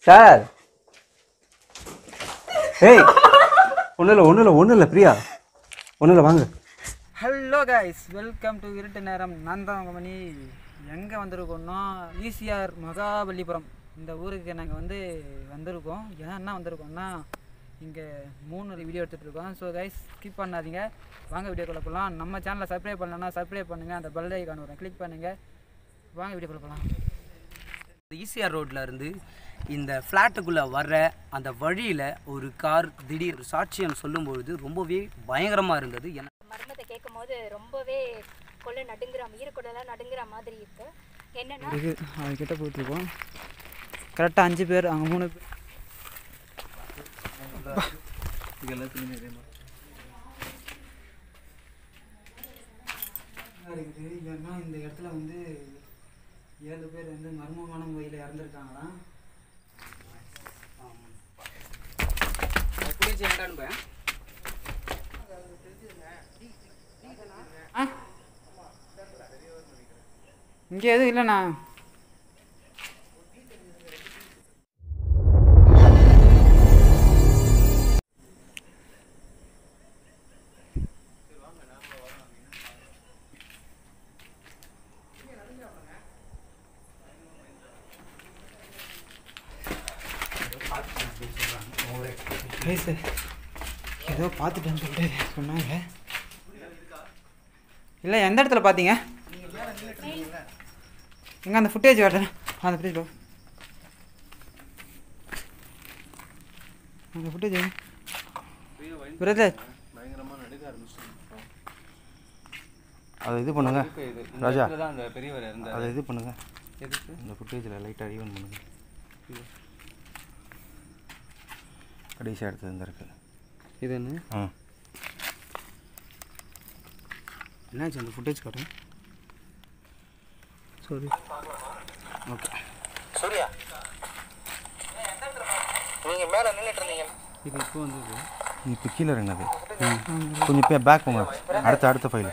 Sir ஏய் ஒன்றும் இல்லை ஒன்றும் இல்லை ஒன்றும் இல்லை பிரியா ஒன்றும் இல்லை வாங்க ஹலோ கைஸ் வெல்கம் டு இருட்டு நேரம் நான் தான் உங்கள் மணி எங்கே வந்திருக்கோம்னா ஈசிஆர் மகாபலிபுரம் இந்த ஊருக்கு நாங்கள் வந்து வந்திருக்கோம் ஏன்னா வந்திருக்கோம்னா இங்கே மூணு வீடியோ எடுத்துகிட்டு இருக்கோம் ஸோ கைஸ் ஸ்கிப் பண்ணாதீங்க வாங்க வீடியோக்குள்ள போகலாம் நம்ம சேனலை சப்ஸ்கிரைப் பண்ணலன்னா சப்ஸ்கிரைப் பண்ணுங்கள் அந்த பெல் ஐக்கான் வரும் கிளிக் பண்ணுங்கள் வாங்க வீடியோக்குள்ள போகலாம் ஈசிஆர் ரோட்ல இருந்து இந்த ஃப்ளாட்டுக்குள்ளே வர்ற அந்த வழியில் ஒரு கார் திடீர் சாட்சியம் சொல்லும்பொழுது ரொம்பவே பயங்கரமாக இருந்தது ஏன்னா மர்மத்தை கேட்கும் போது ரொம்பவே கொள்ள நடுங்குற ஈரக்குடலாம் நடுங்குற மாதிரி இருக்கு என்னன்னா இருக்கு அதுக்கிட்ட போயிட்டுருக்கோம் கரெக்டாக அஞ்சு பேர் அங்கே மூணு பேர் இருக்குது ஏன்னா இந்த இடத்துல வந்து ஏழு பேர் வந்து மர்மமான முறையில் இறந்துருக்காங்களாம் இங்கே எதுவும் இல்லைண்ணா வயசு ஏதோ பார்த்துட்டேன்னு சொல்லிட்டு சொன்னாங்க இல்லை எந்த இடத்துல பார்த்தீங்க எங்க அந்த ஃபுட்டேஜ் காட்டுறேன் அந்த ஃபுட்டேஜ் அந்த ஃபுட்டேஜ் பிரதர் அதை இது பண்ணுங்க ராஜா அந்த பெரியவர் இருந்தார் அதை இது பண்ணுங்க இந்த ஃபுட்டேஜில் லைட்டாக ஈவன் பண்ணுங்க கடைசி இடத்துல இருந்து இருக்கு இது என்ன ஆ என்னாச்சு அந்த ஃபுட்டேஜ் காட்டுறேன் சாரி ஓகே சூர்யா நீங்க மேல நின்னுட்டு இருந்தீங்க இது இப்போ வந்து இப்போ கீழே இருங்கது கொஞ்சம் பே பேக் போங்க அடுத்த அடுத்த ஃபைல்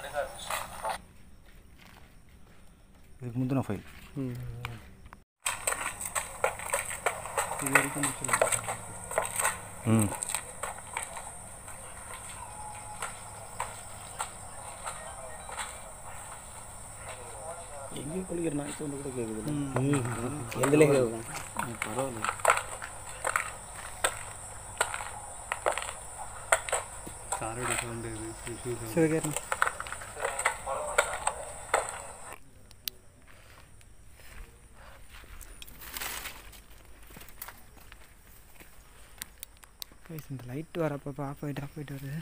இதுக்கு முந்தின ஃபைல் இது வரைக்கும் முடிச்சிடலாம். ம் எங்கேயும் குளிக்கிற நாய் சவுண்டு கூட கேட்குது எதுலேயே இருக்கும் பரவாயில்ல காரோட சவுண்டு இது சரி கேட்குறேன் Guys, இந்த லைட் வரப்போ ஆஃப் ஆகிட்டு ஆஃப் ஆகிட்டு வருது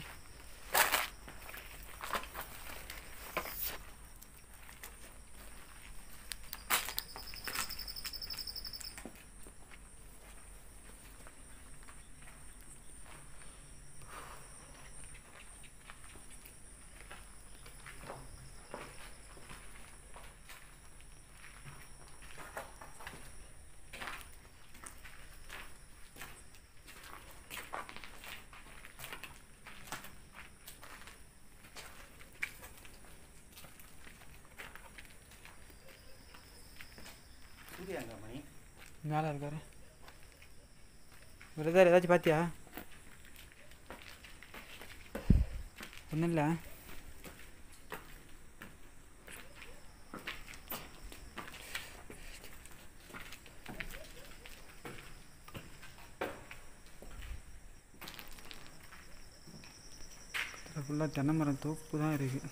மேலே இருக்காரு பிரதர் ஏதாச்சும் பார்த்தியா ஒன்றும் இல்லை ஃபுல்லாக தென்னை மரம் தோப்பு தான் இருக்குது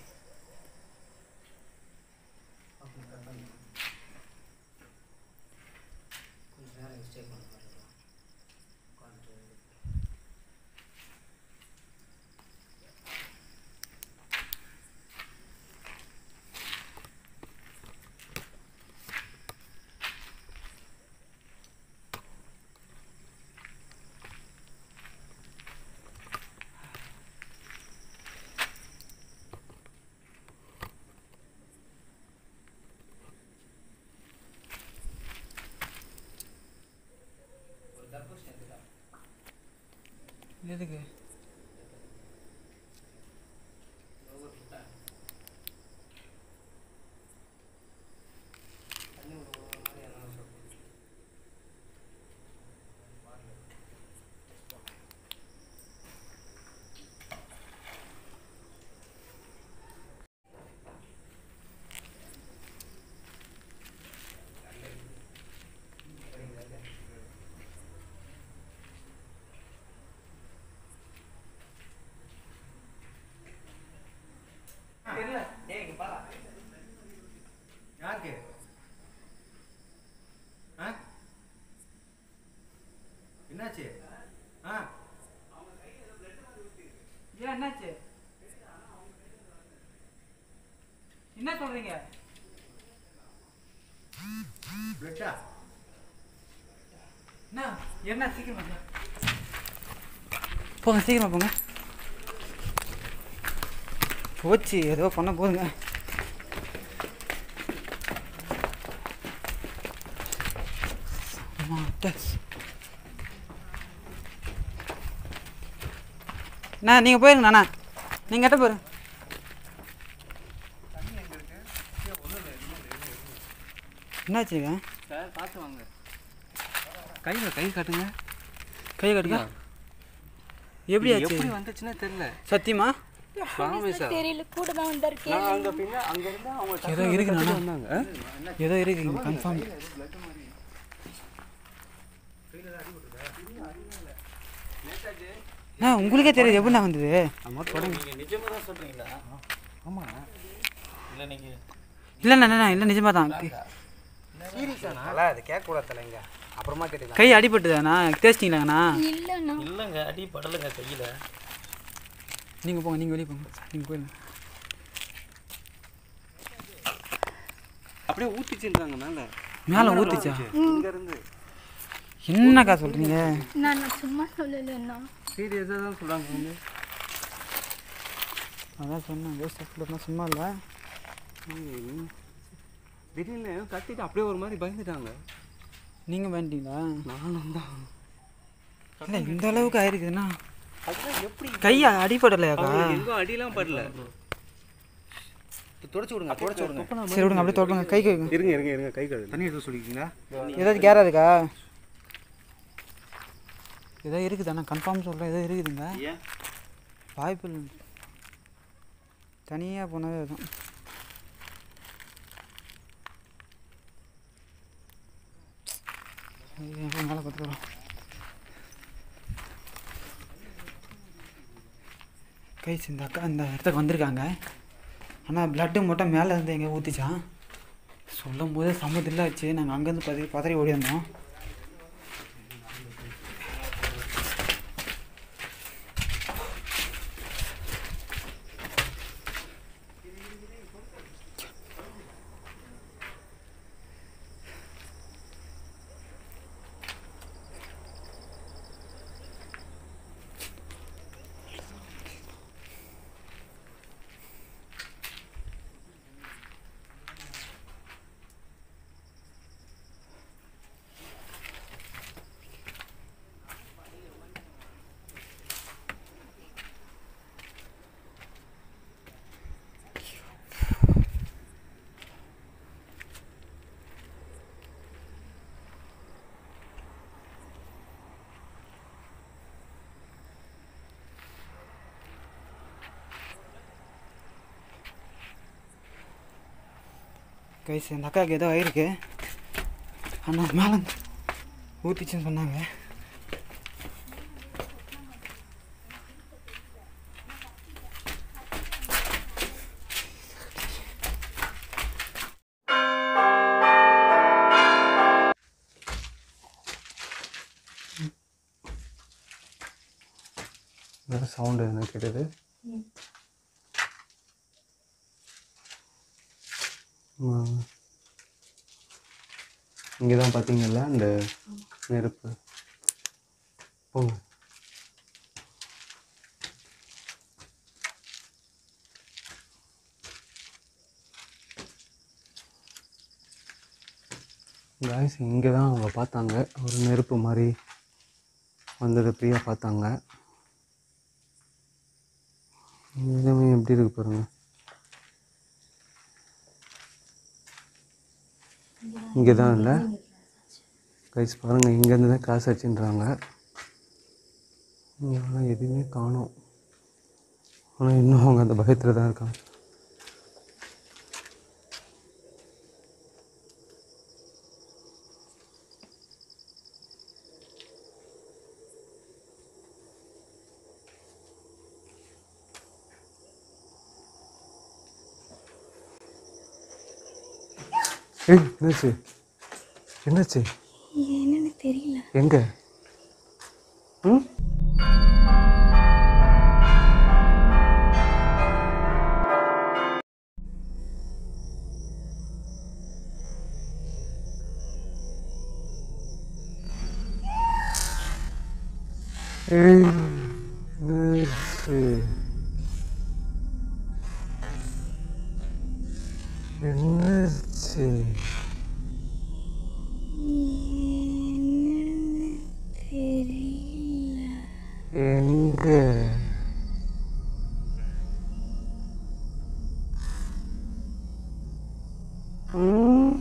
எதுக்கு ஏன் என்னாச்சு என்ன சொல்றீங்க என்ன என்ன சீக்கிரமா போ. போங்க சீக்கிரமா போங்க போச்சு ஏதோ பண்ண போதுங்க அண்ணா நீங்கள் போயிருங்க அண்ணா நீங்கள் எட்ட போயிருங்க என்னாச்சுங்க சார் பார்த்து வாங்க கை கை காட்டுங்க கை கட்டுங்க எப்படி இது ஆச்சு எப்படி வந்துச்சுன்னே தெரியல சத்தியமா ப்ராமிஸா தெரியல கூட தான் வந்திருக்கேன் நான் அங்க பின்ன அங்க இருந்து அவங்க ஏதோ இருக்கு டக்குனு நானா வந்தாங்க ஆ? ஏதோ இருக்குங்க கன்ஃபார்ம் அண்ணா உங்களுக்கே தெரியுது எப்படி நான் வந்தது நீங்க நிஜமா தான் சொல்றீங்களா ஆமா இல்ல நீங்க இல்லைண்ணா இல்லைண்ணா இல்லை நிஜமாக தான் அதெல்லாம் அது கேட்கக்கூடாது தலைங்க அப்புறமா கேட்டுக்கலாம் கை அடிபட்டுதாண்ணா தேய்ச்சிட்டிங்களாங்கண்ணா இல்லைண்ணா இல்லங்க அடி படலங்க கையில நீங்கள் போங்க நீங்கள் வெளியே போங்க நீங்கள் போயிருங்க அப்படியே ஊத்திச்சுன்றாங்க மேல மேலே ஊற்றிச்சா இங்க இருந்து என்னக்கா சொல்கிறீங்க நான் சும்மா சொல்லலைண்ணா சீரியஸா தான் சொல்றாங்க வந்து அதான் சொன்னேன் வேஸ்ட் ஆஃப் சும்மா இல்லை ம். திடீர்னு கத்திட்டு அப்படியே ஒரு மாதிரி பயந்துட்டாங்க நீங்கள் வேண்டிங்களா நானும் தான் இல்லை இந்த அளவுக்கு ஆயிருக்குதுண்ணா அதுதான் எப்படி கையா அடிபடலையாக்கா அவங்களுக்கு எங்கும் அடியெல்லாம் படல தொடச்சு விடுங்க தொடச்சு விடுங்க சரி விடுங்க அப்படியே தொடங்க கை கை இருங்க இருங்க இருங்க கை கழுவு தண்ணி எதுவும் சொல்லிக்கிங்களா ஏதாச்சும் கேரா இருக்கா ஏதோ இருக்குதாண்ணா கன்ஃபார்ம் சொல்கிறேன் ஏதோ இருக்குதுங்க ஏன் வாய்ப்பு இல்லை தனியாக போனதே தான் மேலே பார்த்துக்கலாம் கைஸ் இந்த அக்கா இந்த இடத்துக்கு வந்திருக்காங்க ஆனால் பிளட்டு மட்டும் மேலே இருந்து எங்கே ஊற்றிச்சான் சொல்லும் போதே சம்மதில்ல ஆச்சு நாங்கள் அங்கேருந்து பதறி பதறி ஓடி வந்தோம் கைஸ் இந்த அக்காவுக்கு ஏதோ ஆயிருக்கு ஆனால் மேலே ஊற்றிச்சுன்னு சொன்னாங்க வேறு சவுண்டு என்ன கேட்டது இங்கே தான் பார்த்தீங்கல்ல அந்த நெருப்பு போங்க காய்ஸ் இங்கே தான் அவங்க பார்த்தாங்க ஒரு நெருப்பு மாதிரி வந்தது பிரியா பார்த்தாங்க எல்லாமே எப்படி இருக்கு பாருங்க இங்கே தான் இல்லை கைஸ் பாருங்கள் இங்கேருந்து தான் காசு வச்சுன்றாங்க இங்கெல்லாம் எதுவுமே காணோம் ஆனால் இன்னும் அவங்க அந்த பயத்தில் தான் இருக்காங்க ஏய் என்னாச்சு என்னாச்சு என்னன்னு தெரியல எங்க ம் என்னாச்சு என்னாச்சு எங்க ம்?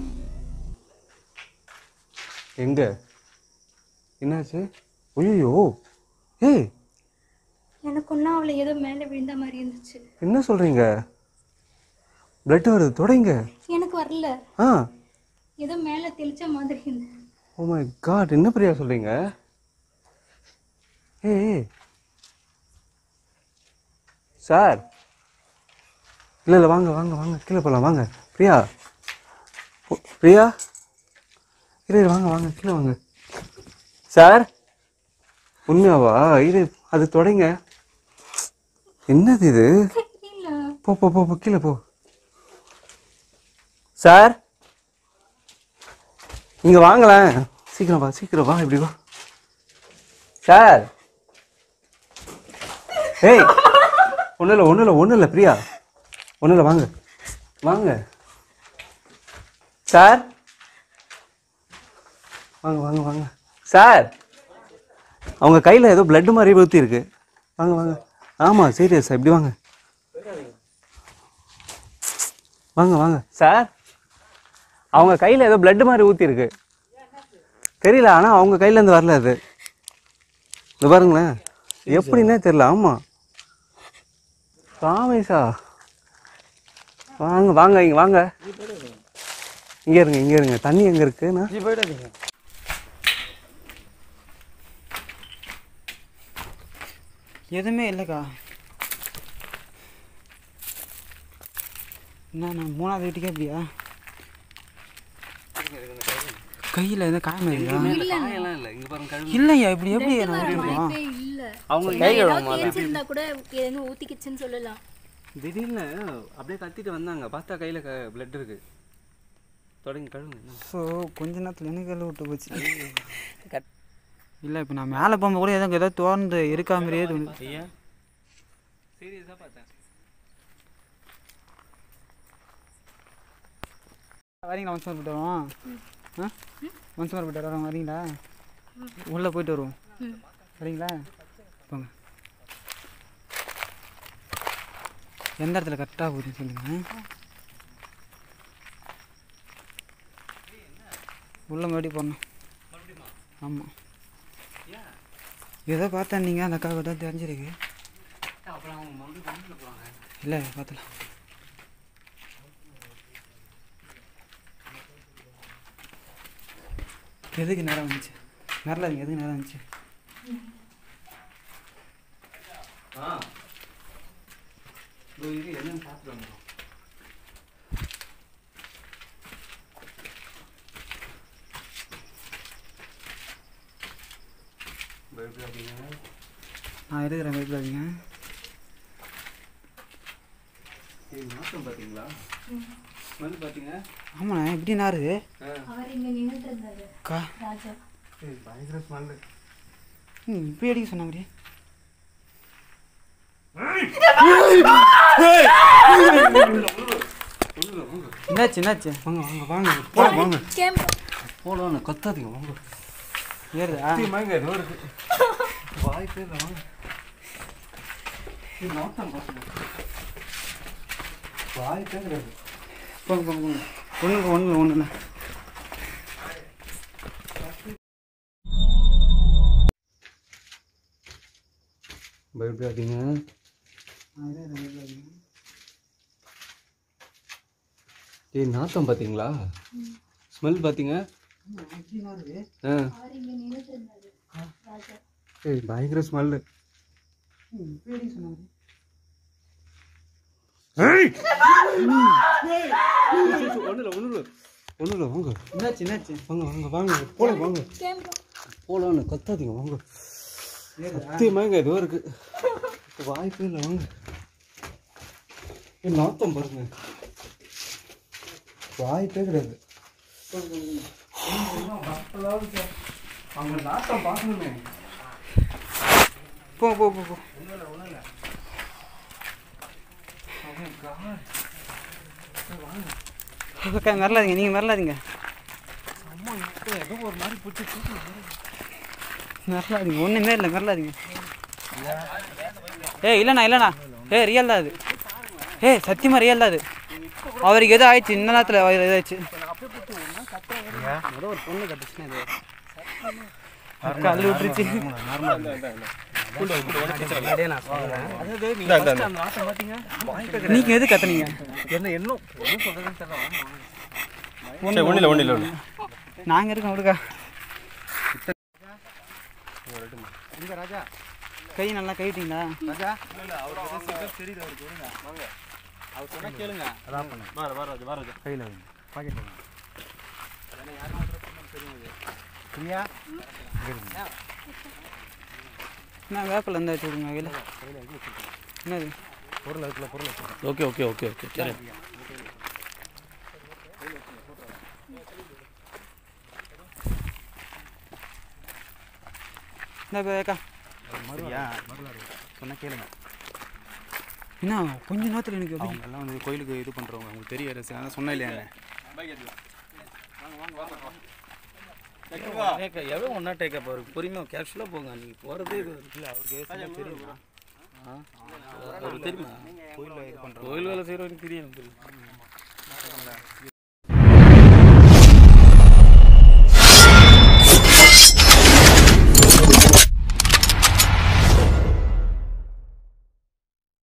எங்க என்னாச்சு ஐயோ ஏய் எனக்கு ஒன்றும் அவளை ஏதோ மேலே விழுந்த மாதிரி இருந்துச்சு என்ன சொல்றீங்க பிளட் வருது தொடங்க எனக்கு வரல ஆ ஏதோ மேலே தெளிச்ச மாதிரி இருந்தது ஓ மை காட் என்ன பிரியா சொல்றீங்க ஏய் சார் இல்லை இல்லை வாங்க வாங்க வாங்க கீழே போகலாம் வாங்க பிரியா ஓ, பிரியா இரு இரு, வாங்க வாங்க கீழே வாங்க சார் உண்மையாவா இது அது தொடங்க என்னது இது இல்ல போ போ போ போ கீழே போ சார் இங்க வாங்களேன் சீக்கிரம் வா சீக்கிரம் வா இப்படி வா சார் ஏய் ஒன்றும் இல்லை ஒன்றும் இல்லை ஒன்றும் இல்லை பிரியா ஒன்றும் இல்லை வாங்க வாங்க சார் வாங்க வாங்க வாங்க சார் அவங்க கையில் ஏதோ blood மாதிரி ஊற்றி இருக்கு வாங்க வாங்க ஆமாம் சீரியஸ் சார் இப்படி வாங்க வாங்க வாங்க சார் அவங்க கையில் ஏதோ blood மாதிரி ஊற்றி இருக்கு தெரியல ஆனால் அவங்க கையிலேருந்து வரல அது இது பாருங்களேன் எப்படின்னே தெரியல ஆமாம் ராமேஷா வாங்க வாங்க இங்கே வாங்க இங்கே இருங்க இங்கே இருங்க தண்ணி எங்கே இருக்குண்ணா நீ போயிடாதீங்க எதுவுமே இல்லைக்கா என்ன நான் மூணாவது வீட்டுக்கே அப்படியா கையில் எதுவும் காயம் இருக்கா காயெல்லாம் இல்லை இங்கே பாருங்க கழுவு இல்லையா இப்படி எப்படி நான் இருக்கும் வாய்ப்பே இல்ல அவங்க ஏதாவது தெரிஞ்சிருந்தா கூட எதுவும் ஊத்திக்கிச்சுன்னு சொல்லலாம் திடீர்னு அப்படியே கத்திட்டு வந்தாங்க பார்த்தா கையில் க பிளட் இருக்கு தொடங்கி கழுவுங்க ஸோ கொஞ்ச நேரத்தில் எனக்கு எல்லாம் விட்டு போச்சு இல்லை இப்போ நான் மேலே போகும்போது கூட எதுவும் ஏதோ தோர்ந்து இருக்கா மாதிரியே தோணுது ஐயா சீரியஸாக பார்த்தேன் வரீங்களா ஒன்ஸ் போயிட்டு வரோம் ஆ ஒன்ஸ் போயிட்டு வரோம் வரீங்களா உள்ளே போயிட்டு வருவோம் வரீங்களா போங்க எந்த இடத்துல கரெக்டாக போகுதுன்னு சொல்லுங்கள் உள்ள மறுபடியும் போடணும் ஆமாம் ஏதோ பார்த்தேன் நீங்கள் அந்த அக்காவுக்கு தான் தெரிஞ்சிருக்கு இல்லை பார்த்தலாம் எதுக்கு நேரம் வந்துச்சு நேரில் எதுக்கு நேரம் வந்துச்சு ஆ இதோ இரு என்னன்னு பார்த்துட்டு வந்துடும் பயப்படாதீங்க நான் இருக்கிறேன் பயப்படாதீங்க ஏய் நாட்டம் பார்த்தீங்களா ஸ்மெல் பார்த்தீங்க ஆமாண்ணே எப்படி நாரு அவர் இங்க நின்றுட்டு இருந்தாரு கா ராஜா ஏய் பயங்கர ஸ்மெல்லு ம் இப்போ அடிக்க சொன்ன அப்படியே என்னாச்சு என்னாச்சு வாங்க வாங்க வாங்க போலாம் வாங்க கேமரா போலாம் கத்தாதீங்க வாங்க ஏறுதா சத்தியமாங்க ஏதோ இருக்கு வாய்ப்பே இல்லை வாங்க ஏய், நாட்டம் பார்த்தீங்க வாய்ப்பே கிடையாது போங்க போங்க போங்க ஒன்றுக்கு ஒன்று ஒன்றுண்ணே பயப்படாதீங்க ஏய் நாத்தம் பார்த்தீங்களா ஸ்மெல் பார்த்தீங்க ஆ அவர் இங்க நின்றுட்டு இருந்தாரு ராஜா ஏய் பயங்கர ஸ்மெல்லு இப்போ அடிக்க சொன்ன அப்படியே ஒன்றும் இல்லை ஒன்றும் இல்லை ஒன்றும் இல்லை வாங்க என்னாச்சு என்னாச்சு வாங்க வாங்க வாங்க போலாம் வாங்க கேமரா போலான்னு கத்தாதீங்க வாங்க ஏறுதா சத்தியமாங்க ஏதோ இருக்கு வாய்ப்பே இல்லை வாங்க ஏய், நாத்தம் பாருங்க வாய்ப்பே கிடையாது அவங்க நாத்தம் பார்க்கணுமே போ போ போ போ அக்கா மிரளாதீங்க நீங்கள் மிரளாதீங்க மிரளாதீங்க ஒன்றுமே இல்லை மிரளாதீங்க ஏய் இல்லைண்ணா இல்லைண்ணா ஏய் ரியல் தான் அது ஏய் சத்தியமாக ரியல் தான் அது அவருக்கு எதோ ஆயிடுச்சு இந்த நேரத்தில் அவர் எதாச்சு ஒரு பொண்ணு கட்டுச்சுன்னா இது கல் விட்டுருச்சு முன்னாடியே நான் சொல்றேன் நீங்கள் எது கத்துனீங்க சரி ஒன்றும் இல்லை ஒன்றும் இல்லை ஒன்றும் நாங்கள் இருக்கோம் விடுக்கா கை நல்லா கைவிட்டீங்களா கையில் வைங்க பாக்கெட் பிரியா என்ன வேப்பில் இருந்தால் வச்சு விடுங்க கையில் என்னது பொருள் இருக்குல்ல பொருள் வச்சுருக்கேன் ஓகே ஓகே ஓகே ஓகே சரி இந்த அக்கா சரியா சொன்னால் கேளுங்க என்ன கொஞ்ச நேரத்தில் எனக்கு எப்படி அவங்க எல்லாம் வந்து கோயிலுக்கு இது பண்ணுறவங்க அவங்களுக்கு தெரியாது சரி அதான் சொன்னேன் இல்லையா எவ்வளோ ஒன்றா டேக்கப் அவருக்கு பொறுமையாக கேஷுவலாக போங்க நீங்கள் போகிறதே இது இல்லை அவருக்கு சரியா தெரியுமா அவருக்கு தெரியுமா கோயிலில் இது பண்ணுறோம் கோயில் வேலை செய்கிறவங்க தெரியும் எனக்கு தெரியும்